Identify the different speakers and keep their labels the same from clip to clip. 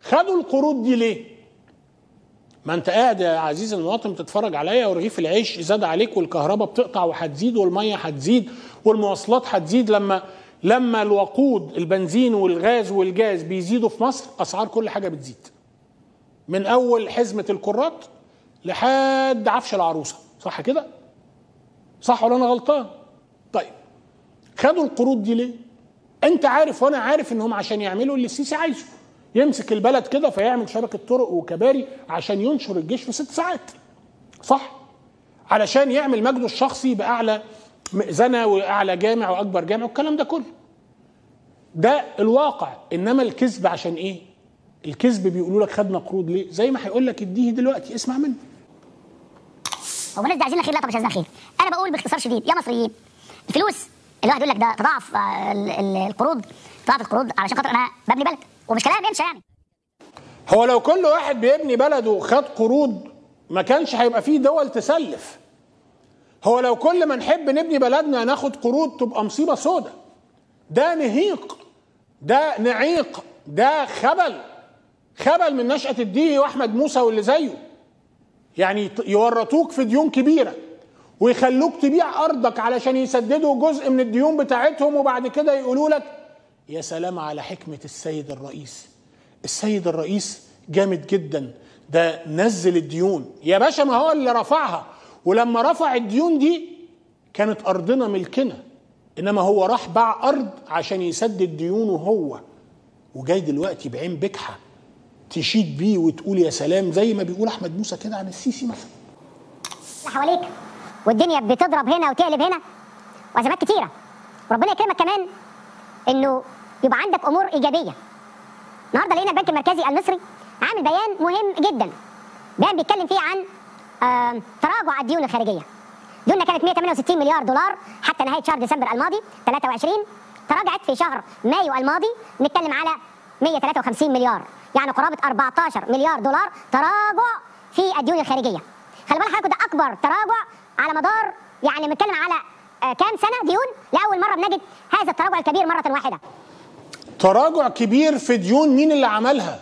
Speaker 1: خدوا القروض دي ليه ما انت قاعد يا عزيزي المواطن بتتفرج عليا ورغيف العيش زاد عليك والكهرباء بتقطع وهتزيد والميه هتزيد والمواصلات هتزيد لما لما الوقود البنزين والغاز والجاز بيزيدوا في مصر اسعار كل حاجه بتزيد من اول حزمه الكرات لحد عفش العروسه صح كده صح ولا انا غلطان طيب خدوا القروض دي ليه انت عارف وانا عارف انهم عشان يعملوا اللي السيسي عايزه يمسك البلد كده فيعمل شبكه طرق وكباري عشان ينشر الجيش في ست ساعات صح علشان يعمل مجده الشخصي باعلى مئذنه واعلى جامع واكبر جامع والكلام ده كله ده الواقع انما الكذب عشان ايه الكذب بيقولوا لك خدنا قروض ليه زي ما هيقول لك اديه دلوقتي اسمع منه
Speaker 2: هو الناس دي عايزين خير لا طب مش عايزين خير انا بقول باختصار شديد يا مصريين الفلوس الواحد يقول لك ده تضاعف آه، ال- ال- القروض تضاعف القروض علشان خاطر انا ببني بلد ومش كلام يمشي يعني
Speaker 1: هو لو كل واحد بيبني بلده خد قروض ما كانش هيبقى فيه دول تسلف هو لو كل ما نحب نبني بلدنا ناخد قروض تبقى مصيبة سودة ده نهيق ده نعيق ده خبل خبل من نشأة الديهي وأحمد موسى واللي زيه يعني يط- يورطوك في ديون كبيرة ويخلوك تبيع أرضك علشان يسددوا جزء من الديون بتاعتهم وبعد كده يقولوا لك يا سلام على حكمة السيد الرئيس السيد الرئيس جامد جدا ده نزل الديون يا باشا ما هو اللي رفعها ولما رفع الديون دي كانت أرضنا ملكنا إنما هو راح باع أرض عشان يسدد ديونه هو وجاي دلوقتي بعين بجحة تشيد بيه وتقول يا سلام زي ما بيقول أحمد موسى كده عن السيسي مثلا
Speaker 2: اللي حواليك والدنيا بتضرب هنا وتقلب هنا وازمات كتيره وربنا يكرمك كمان انه يبقى عندك امور ايجابيه النهارده لقينا البنك المركزي المصري عامل بيان مهم جدا بيان بيتكلم فيه عن آم، تراجع الديون الخارجيه ديوننا كانت 168 مليار دولار حتى نهايه شهر ديسمبر الماضي 23 تراجعت في شهر مايو الماضي نتكلم على 153 مليار يعني قرابه 14 مليار دولار تراجع في الديون الخارجيه خلي بالك حضرتك ده اكبر تراجع على مدار يعني بنتكلم على آه، كام سنه ديون لاول مره بنجد هذا التراجع الكبير مره واحده
Speaker 1: تراجع كبير في ديون مين اللي عملها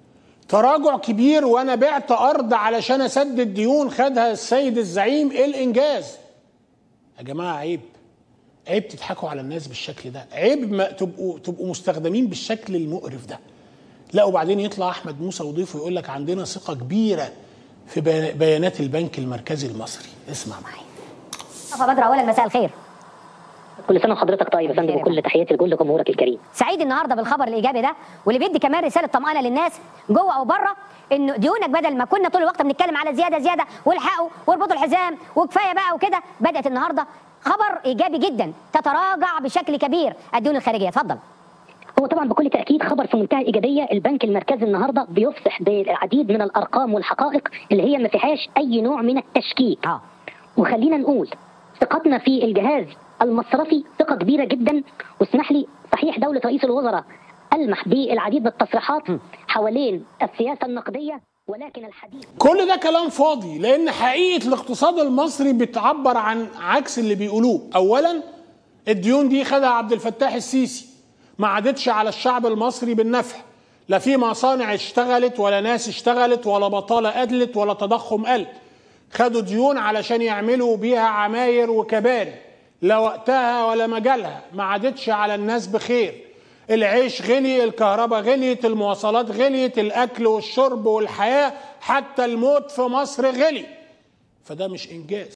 Speaker 1: تراجع كبير وانا بعت ارض علشان اسدد ديون خدها السيد الزعيم ايه الانجاز يا جماعه عيب عيب تضحكوا على الناس بالشكل ده عيب ما تبقوا تبقوا مستخدمين بالشكل المقرف ده لا وبعدين يطلع احمد موسى وضيفه يقول لك عندنا ثقه كبيره في بيان- بيانات البنك المركزي المصري اسمع معايا
Speaker 2: مصطفى بدر اولا مساء الخير
Speaker 3: كل سنه وحضرتك طيب يا فندم
Speaker 2: بخير يا
Speaker 3: وكل تحياتي لكل جمهورك الكريم
Speaker 2: سعيد النهارده بالخبر الايجابي ده واللي بيدي كمان رساله طمانه للناس جوه او بره انه ديونك بدل ما كنا طول الوقت بنتكلم على زياده زياده والحقوا واربطوا الحزام وكفايه بقى وكده بدات النهارده خبر ايجابي جدا تتراجع بشكل كبير الديون الخارجيه اتفضل
Speaker 3: هو طبعا بكل تاكيد خبر في منتهى الايجابيه البنك المركزي النهارده بيفصح بالعديد من الارقام والحقائق اللي هي ما فيهاش اي نوع من التشكيك
Speaker 2: اه
Speaker 3: وخلينا نقول ثقتنا في الجهاز المصرفي ثقه كبيره جدا واسمح لي صحيح دوله رئيس الوزراء المح بالعديد من التصريحات حوالين السياسه النقديه ولكن الحديث
Speaker 1: كل ده كلام فاضي لان حقيقه الاقتصاد المصري بتعبر عن عكس اللي بيقولوه اولا الديون دي خدها عبد الفتاح السيسي ما عادتش على الشعب المصري بالنفع لا في مصانع اشتغلت ولا ناس اشتغلت ولا بطاله قلت ولا تضخم قل خدوا ديون علشان يعملوا بيها عماير وكباري لا وقتها ولا مجالها ما عادتش على الناس بخير العيش غلي الكهرباء غليت المواصلات غليت الاكل والشرب والحياه حتى الموت في مصر غلي فده مش انجاز